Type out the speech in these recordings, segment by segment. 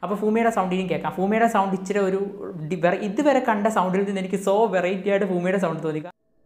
അപ്പോൾ ഭൂമിയുടെ സൗണ്ടിനും കേൾക്കാം ഭൂമിയുടെ സൗണ്ട് ഇച്ചിരി ഒരു ഡി- വെറ- ഇതുവരെ കണ്ട സൗണ്ടിൽ നിന്ന് എനിക്ക് സോ വെറൈറ്റി ആയിട്ട് ഭൂമിയുടെ സൗണ്ട് തോന്നി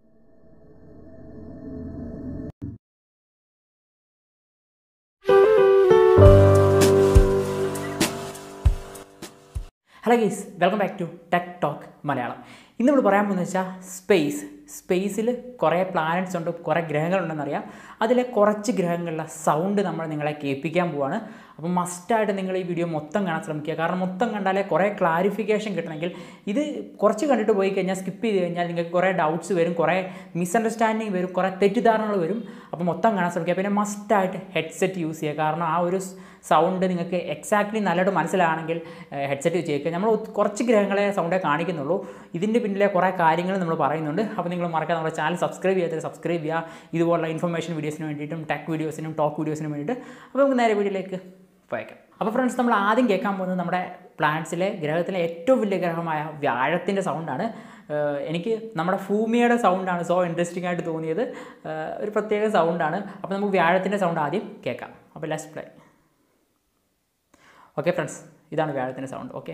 hello guys welcome back to tech talk Malayalam ഇന്ന് നമ്മൾ പറയാൻ പോകുന്നത് വെച്ചാൽ സ്പേസ് സ്പേസിൽ കുറേ പ്ലാനറ്റ്സ് ഉണ്ട് കുറേ ഗ്രഹങ്ങളുണ്ടെന്നറിയാം അതിലെ കുറച്ച് ഗ്രഹങ്ങളിലെ സൗണ്ട് നമ്മൾ നിങ്ങളെ കേൾപ്പിക്കാൻ പോവാണ് അപ്പം മസ്റ്റായിട്ട് നിങ്ങൾ ഈ വീഡിയോ മൊത്തം കാണാൻ ശ്രമിക്കുക കാരണം മൊത്തം കണ്ടാലേ കുറേ ക്ലാരിഫിക്കേഷൻ കിട്ടണമെങ്കിൽ ഇത് കുറച്ച് കണ്ടിട്ട് പോയി കഴിഞ്ഞാൽ സ്കിപ്പ് ചെയ്ത് കഴിഞ്ഞാൽ നിങ്ങൾക്ക് കുറേ ഡൗട്ട്സ് വരും കുറേ മിസ്അണ്ടർസ്റ്റാൻഡിങ് വരും കുറേ തെറ്റിദ്ധാരണകൾ വരും അപ്പോൾ മൊത്തം കാണാൻ ശ്രമിക്കുക പിന്നെ മസ്റ്റായിട്ട് ഹെഡ്സെറ്റ് യൂസ് ചെയ്യുക കാരണം ആ ഒരു സൗണ്ട് നിങ്ങൾക്ക് എക്സാക്ട്ലി നല്ലതായിട്ട് മനസ്സിലാണെങ്കിൽ ഹെഡ്സെറ്റ് വെച്ച് കേൾക്കുക നമ്മൾ ഒത്ത് കുറച്ച് ഗ്രഹങ്ങളെ സൗണ്ടേ കാണിക്കുന്നുള്ളൂ ഇതിൻ്റെ പിന്നിലെ കുറേ കാര്യങ്ങൾ നമ്മൾ പറയുന്നുണ്ട് അപ്പോൾ നിങ്ങൾ മറക്കാതെ നമ്മുടെ ചാനൽ സബ്സ്ക്രൈബ് ചെയ്യാത്ത സബ്സ്ക്രൈബ് ചെയ്യുക ഇതുപോലുള്ള ഇൻഫർമേഷൻ വീഡിയോസിന് വേണ്ടിയിട്ടും ടെക് വീഡിയോസിനും ടോക്ക് വീഡിയോസിനും വേണ്ടിയിട്ട് അപ്പോൾ നമുക്ക് നേരെ വീഡിയോയിലേക്ക് പോയേക്കാം അപ്പോൾ ഫ്രണ്ട്സ് നമ്മൾ ആദ്യം കേൾക്കാൻ പോകുന്നത് നമ്മുടെ പ്ലാനറ്റ്സിലെ ഗ്രഹത്തിലെ ഏറ്റവും വലിയ ഗ്രഹമായ വ്യാഴത്തിൻ്റെ സൗണ്ടാണ് ഏഹ് എനിക്ക് നമ്മുടെ ഭൂമിയുടെ സൗണ്ടാണ് സോ ഇൻട്രസ്റ്റിംഗ് ആയിട്ട് തോന്നിയത് ഏഹ് ഒരു പ്രത്യേക സൗണ്ടാണ് അപ്പോൾ നമുക്ക് വ്യാഴത്തിൻ്റെ സൗണ്ട് ആദ്യം കേൾക്കാം അപ്പോൾ ലെസ് പ്ലേ ഓക്കെ ഫ്രണ്ട്സ് ഇതാണ് വ്യാഴത്തിൻ്റെ സൗണ്ട് ഓക്കെ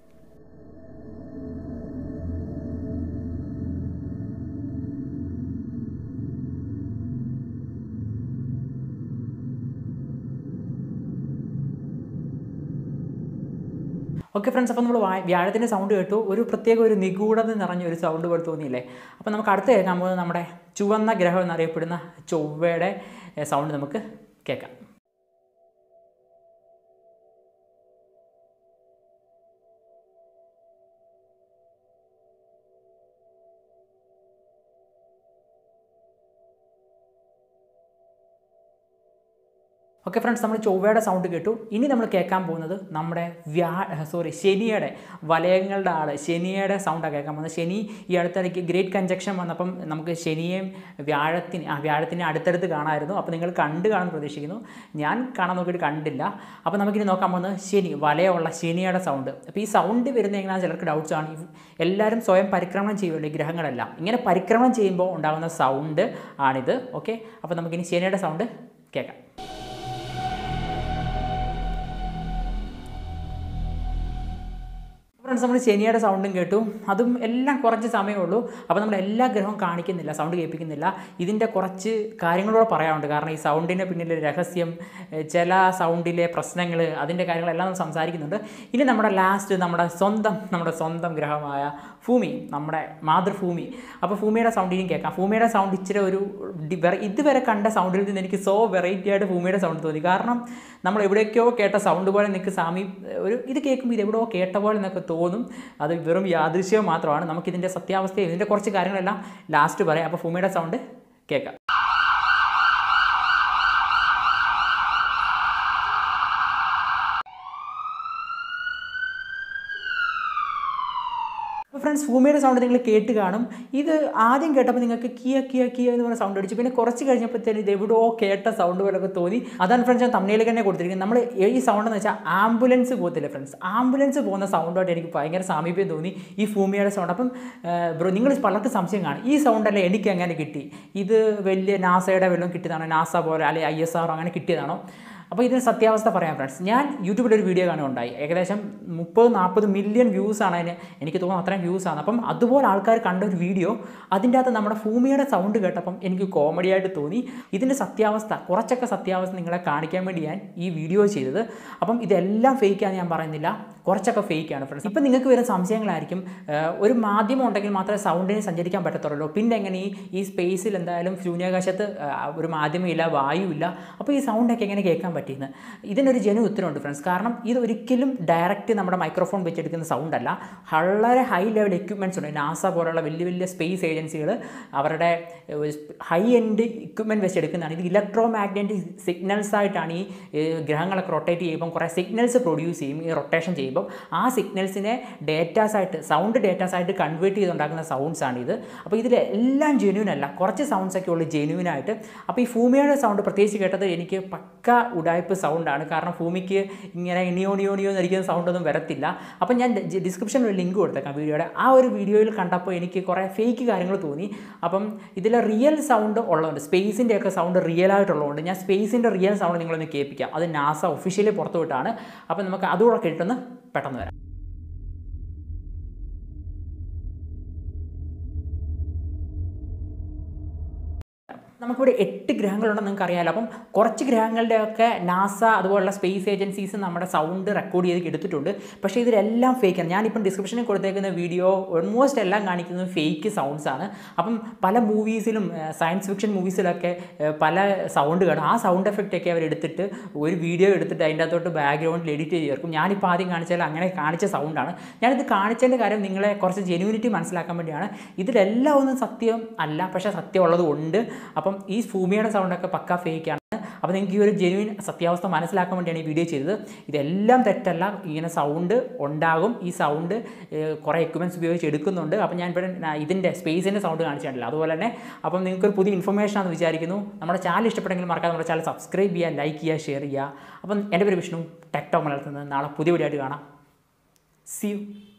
ഓക്കെ ഫ്രണ്ട്സ് അപ്പോൾ നമ്മൾ വ്യാഴത്തിൻ്റെ സൗണ്ട് കേട്ടു ഒരു പ്രത്യേക ഒരു നിഗൂഢത നിറഞ്ഞ ഒരു സൗണ്ട് പോലെ തോന്നിയില്ലേ അപ്പോൾ നമുക്ക് അടുത്ത് കേൾക്കാൻ പോകുന്നത് നമ്മുടെ ചുവന്ന ഗ്രഹം എന്നറിയപ്പെടുന്ന ചൊവ്വയുടെ സൗണ്ട് നമുക്ക് കേൾക്കാം ഓക്കെ ഫ്രണ്ട്സ് നമ്മൾ ചൊവ്വയുടെ സൗണ്ട് കേട്ടു ഇനി നമ്മൾ കേൾക്കാൻ പോകുന്നത് നമ്മുടെ വ്യാ സോറി ശനിയുടെ വലയങ്ങളുടെ ആൾ ശനിയുടെ സൗണ്ടാണ് കേൾക്കാൻ പോകുന്നത് ശനി ഈ അടുത്തിടയ്ക്ക് ഗ്രേറ്റ് കഞ്ചക്ഷൻ വന്നപ്പം നമുക്ക് ശനിയെയും വ്യാഴത്തിന് ആ വ്യാഴത്തിനെ അടുത്തടുത്ത് കാണാമായിരുന്നു അപ്പോൾ നിങ്ങൾ കണ്ട് കാണുമെന്ന് പ്രതീക്ഷിക്കുന്നു ഞാൻ കാണാൻ നോക്കിയിട്ട് കണ്ടില്ല അപ്പോൾ നമുക്കിനി നോക്കാൻ പോകുന്നത് ശനി വലയമുള്ള ശനിയുടെ സൗണ്ട് അപ്പോൾ ഈ സൗണ്ട് വരുന്ന എങ്ങനെയാണ് ചിലർക്ക് ഡൗട്ട്സ് ആണ് ഈ എല്ലാവരും സ്വയം പരിക്രമണം ചെയ്യുമല്ലോ ഈ ഗ്രഹങ്ങളെല്ലാം ഇങ്ങനെ പരിക്രമണം ചെയ്യുമ്പോൾ ഉണ്ടാകുന്ന സൗണ്ട് ആണിത് ഓക്കെ അപ്പോൾ നമുക്കിനി ശനിയുടെ സൗണ്ട് കേൾക്കാം ഫ്രണ്ട്സ് നമ്മൾ ശനിയുടെ സൗണ്ടും കേട്ടു അതും എല്ലാം കുറച്ച് സമയമേ ഉള്ളൂ അപ്പോൾ നമ്മൾ എല്ലാ ഗ്രഹവും കാണിക്കുന്നില്ല സൗണ്ട് കേൾപ്പിക്കുന്നില്ല ഇതിൻ്റെ കുറച്ച് കാര്യങ്ങളൂടെ പറയാനുണ്ട് കാരണം ഈ സൗണ്ടിൻ്റെ പിന്നിലെ രഹസ്യം ഏഹ് ചില സൗണ്ടിലെ പ്രശ്നങ്ങൾ അതിൻ്റെ കാര്യങ്ങളെല്ലാം നമ്മൾ സംസാരിക്കുന്നുണ്ട് ഇനി നമ്മുടെ ലാസ്റ്റ് നമ്മുടെ സ്വന്തം നമ്മുടെ സ്വന്തം ഗ്രഹമായ ഭൂമി നമ്മുടെ മാതൃഭൂമി അപ്പോൾ ഭൂമിയുടെ സൗണ്ടിനും കേൾക്കാം ഭൂമിയുടെ സൗണ്ട് ഇച്ചിരി ഒരു ഡി- വെറ- ഇതുവരെ കണ്ട സൗണ്ടിൽ നിന്ന് എനിക്ക് സോ വെറൈറ്റി ആയിട്ട് ഭൂമിയുടെ സൗണ്ട് തോന്നി കാരണം നമ്മൾ എവിടെയൊക്കെയോ കേട്ട സൗണ്ട് പോലെ നിൽക്ക് സാമി ഒരു ഇത് കേൾക്കുമ്പോൾ ഇത് എവിടെയോ കേട്ട പോലെ എന്നൊക്കെ തോന്നും അത് വെറും യാദൃശ്യം മാത്രമാണ് നമുക്കിതിൻ്റെ സത്യാവസ്ഥയും ഇതിൻ്റെ കുറച്ച് കാര്യങ്ങളെല്ലാം ലാസ്റ്റ് പറയാം അപ്പോൾ ഭൂമിയുടെ സൗണ്ട് കേൾക്കാം അപ്പോൾ ഫ്രണ്ട്സ് ഭൂമിയുടെ സൗണ്ട് നിങ്ങൾ കേട്ട് കാണും ഇത് ആദ്യം കേട്ടപ്പോൾ നിങ്ങൾക്ക് കിയ കിയ കിയ എന്ന് പറഞ്ഞ സൗണ്ട് അടിച്ചു പിന്നെ കുറച്ച് കഴിഞ്ഞപ്പോഴത്തേനും ഇത് എവിടെയോ കേട്ട സൗണ്ട് പോലൊക്കെ തോന്നി അതാണ് ഫ്രണ്ട്സ് ഞാൻ തമ്മിലേക്ക് തന്നെ കൊടുത്തിരിക്കുന്നത് നമ്മൾ ഈ സൗണ്ട് എന്ന് വെച്ചാൽ ആംബുലൻസ് പോകത്തില്ല ഫ്രണ്ട്സ് ആംബുലൻസ് പോകുന്ന സൗണ്ടുമായിട്ട് എനിക്ക് ഭയങ്കര സാമീപ്യം തോന്നി ഈ ഭൂമിയുടെ സൗണ്ട് അപ്പം ബ്രോ നിങ്ങൾ പലർക്ക് സംശയം കാണും ഈ സൗണ്ടല്ലേ എനിക്ക് എങ്ങനെ കിട്ടി ഇത് വലിയ നാസയുടെ വല്ലതും കിട്ടിയതാണോ നാസ പോലെ അല്ലെങ്കിൽ ഐ എസ് ആർ അങ്ങനെ കിട്ടിയതാണോ അപ്പോൾ ഇതിന് സത്യാവസ്ഥ പറയാം ഫ്രണ്ട്സ് ഞാൻ യൂട്യൂബിൽ ഒരു വീഡിയോ കാണുകയുണ്ടായി ഏകദേശം മുപ്പത് നാൽപ്പത് മില്യൺ വ്യൂസ് ആണ് അതിന് എനിക്ക് തോന്നുന്നു അത്രയും വ്യൂസ് ആണ് അപ്പം അതുപോലെ ആൾക്കാർ കണ്ട ഒരു വീഡിയോ അതിൻ്റെ അകത്ത് നമ്മുടെ ഭൂമിയുടെ സൗണ്ട് കേട്ടപ്പം എനിക്ക് കോമഡി ആയിട്ട് തോന്നി ഇതിൻ്റെ സത്യാവസ്ഥ കുറച്ചൊക്കെ സത്യാവസ്ഥ നിങ്ങളെ കാണിക്കാൻ വേണ്ടി ഞാൻ ഈ വീഡിയോ ചെയ്തത് അപ്പം ഇതെല്ലാം ഫേക്കാന്ന് ഞാൻ പറയുന്നില്ല കുറച്ചൊക്കെ ഫേക്കാണ് ഫ്രണ്ട്സ് ഇപ്പം നിങ്ങൾക്ക് വരുന്ന സംശയങ്ങളായിരിക്കും ഏഹ്, ഒരു മാധ്യമം ഉണ്ടെങ്കിൽ മാത്രമേ സൗണ്ടിന് സഞ്ചരിക്കാൻ പറ്റത്തുള്ളൂ പിന്നെ എങ്ങനെ ഈ ഈ സ്പേസിൽ എന്തായാലും ശൂന്യാകാശത്ത് ആ, ഒരു മാധ്യമമില്ല വായുവില്ല അപ്പോൾ ഈ സൗണ്ടൊക്കെ എങ്ങനെ കേൾക്കാൻ പറ്റിയെന്ന് ഇതിനൊരു ജനു ഉത്തരമുണ്ട് ഫ്രണ്ട്സ് കാരണം ഇത് ഒരിക്കലും ഡയറക്റ്റ് നമ്മുടെ മൈക്രോഫോൺ വെച്ചെടുക്കുന്ന സൗണ്ട് അല്ല വളരെ ഹൈ ലെവൽ എക്യുപ്മെൻറ്റ്സ് ഉണ്ട് നാസ പോലുള്ള വലിയ വലിയ സ്പേസ് ഏജൻസികൾ അവരുടെ ഹൈ എൻഡ് ഇക്വിപ്മെൻറ്റ് വെച്ചെടുക്കുന്നതാണ് ഇത് ഇലക്ട്രോ മാഗ്നറ്റിക് സിഗ്നൽസ് ആയിട്ടാണ് ഈ ഏഹ്, ഗ്രഹങ്ങളൊക്കെ റൊട്ടേറ്റ് ചെയ്യുമ്പം കുറേ സിഗ്നൽസ് പ്രൊഡ്യൂസ് ചെയ്യും ഈ റൊട്ടേഷൻ ചെയ്യുമ്പം ചെയ്യുമ്പോൾ ആ സിഗ്നൽസിനെ ഡേറ്റാസ് ആയിട്ട് സൗണ്ട് ഡേറ്റാസ് ആയിട്ട് കൺവേർട്ട് ചെയ്തുണ്ടാക്കുന്ന സൗണ്ട്സ് ആണ് ഇത് അപ്പോൾ ഇതിൽ എല്ലാം ജെന്യൂൻ അല്ല കുറച്ച് സൗണ്ട്സ് ഒക്കെ ഉള്ളൂ ജെന്യൂൻ ആയിട്ട് അപ്പോൾ ഈ ഭൂമിയുടെ സൗണ്ട് പ്രത്യേകിച്ച് കേട്ടത് എനിക്ക് പക്ക ഉടായ്പ് സൗണ്ടാണ് കാരണം ഭൂമിക്ക് ഇങ്ങനെ ഇണിയോ നിയോ നിയോ എന്നിരിക്കുന്ന സൗണ്ടൊന്നും വരത്തില്ല അപ്പം ഞാൻ ഡിസ്ക്രിപ്ഷനിൽ ഒരു ലിങ്ക് കൊടുത്തേക്കാം വീഡിയോയുടെ ആ ഒരു വീഡിയോയിൽ കണ്ടപ്പോൾ എനിക്ക് കുറേ ഫേക്ക് കാര്യങ്ങൾ തോന്നി അപ്പം ഇതിൽ റിയൽ സൗണ്ട് ഉള്ളതുകൊണ്ട് സ്പേസിൻ്റെ ഒക്കെ സൗണ്ട് റിയൽ ആയിട്ടുള്ളതുകൊണ്ട് ഞാൻ സ്പേസിൻ്റെ റിയൽ സൗണ്ട് നിങ്ങളൊന്ന് കേൾപ്പിക്കാം അത് നാസ ഒഫീഷ്യലി പുറത്തു വിട്ടാണ് അപ്പം നമുക്ക് അതുകൂടെ കേട്ടൊന്ന് പെട്ടെന്ന് വരാം നമുക്കിവിടെ എട്ട് ഗ്രഹങ്ങളുണ്ടെന്ന് നിങ്ങൾക്ക് അറിയാമല്ലോ അപ്പം കുറച്ച് ഗ്രഹങ്ങളുടെയൊക്കെ നാസ അതുപോലുള്ള സ്പേസ് ഏജൻസീസ് നമ്മുടെ സൗണ്ട് റെക്കോർഡ് ചെയ്ത് എടുത്തിട്ടുണ്ട് പക്ഷേ ഇതിലെല്ലാം ഫേക്കാണ് ഞാനിപ്പം ഡിസ്ക്രിപ്ഷനിൽ കൊടുത്തേക്കുന്ന വീഡിയോ ഓൾമോസ്റ്റ് എല്ലാം കാണിക്കുന്നത് ഫേക്ക് സൗണ്ട്സ് ആണ് അപ്പം പല മൂവീസിലും സയൻസ് ഫിക്ഷൻ മൂവീസിലൊക്കെ ഏഹ്, പല സൗണ്ട് കാണും ആ സൗണ്ട് എഫക്റ്റ് ഒക്കെ അവർ എടുത്തിട്ട് ഒരു വീഡിയോ എടുത്തിട്ട് അതിൻ്റെ അകത്തോട്ട് ബാക്ക്ഗ്രൗണ്ടിൽ എഡിറ്റ് ചെയ്ത് ചേർക്കും ഞാനിപ്പോൾ ആദ്യം കാണിച്ചാൽ അങ്ങനെ കാണിച്ച സൗണ്ടാണ് ഞാനിത് കാണിച്ചതിൻ്റെ കാര്യം നിങ്ങളെ കുറച്ച് ജെന്യൂനിറ്റി മനസ്സിലാക്കാൻ വേണ്ടിയാണ് ഇതിലെല്ലാം ഒന്നും സത്യം അല്ല പക്ഷേ സത്യമുള്ളത് ഉണ്ട് അപ്പം ഈ ഭൂമിയുടെ സൗണ്ടൊക്കെ പക്ക ഫേക്കാണ് അപ്പോൾ നിങ്ങൾക്ക് ഈ ഒരു ജെന്യൂൻ സത്യാവസ്ഥ മനസ്സിലാക്കാൻ വേണ്ടിയാണ് ഈ വീഡിയോ ചെയ്തത് ഇതെല്ലാം തെറ്റല്ല ഇങ്ങനെ സൗണ്ട് ഉണ്ടാകും ഈ സൗണ്ട് കുറേ എക്യുപ്മെൻറ്റ്സ് ഉപയോഗിച്ച് എടുക്കുന്നുണ്ട് അപ്പോൾ ഞാൻ ഇവിടെ ഇതിൻ്റെ സ്പേസിൻ്റെ സൗണ്ട് കാണിച്ചിട്ടില്ല അതുപോലെ തന്നെ അപ്പം നിങ്ങൾക്കൊരു പുതിയ ഇൻഫർമേഷൻ ആണെന്ന് വിചാരിക്കുന്നു നമ്മുടെ ചാനൽ ഇഷ്ടപ്പെട്ടെങ്കിൽ മറക്കാതെ നമ്മുടെ ചാനൽ സബ്സ്ക്രൈബ് ചെയ്യുക ലൈക്ക് ചെയ്യുക ഷെയർ ചെയ്യുക അപ്പം എൻ്റെ പേര് വിഷ്ണു ടെക്ടോ മലയാളത്തിൽ നിന്ന് നാളെ പുതിയ വീഡിയോ ആയിട്ട് കാണാം സി യു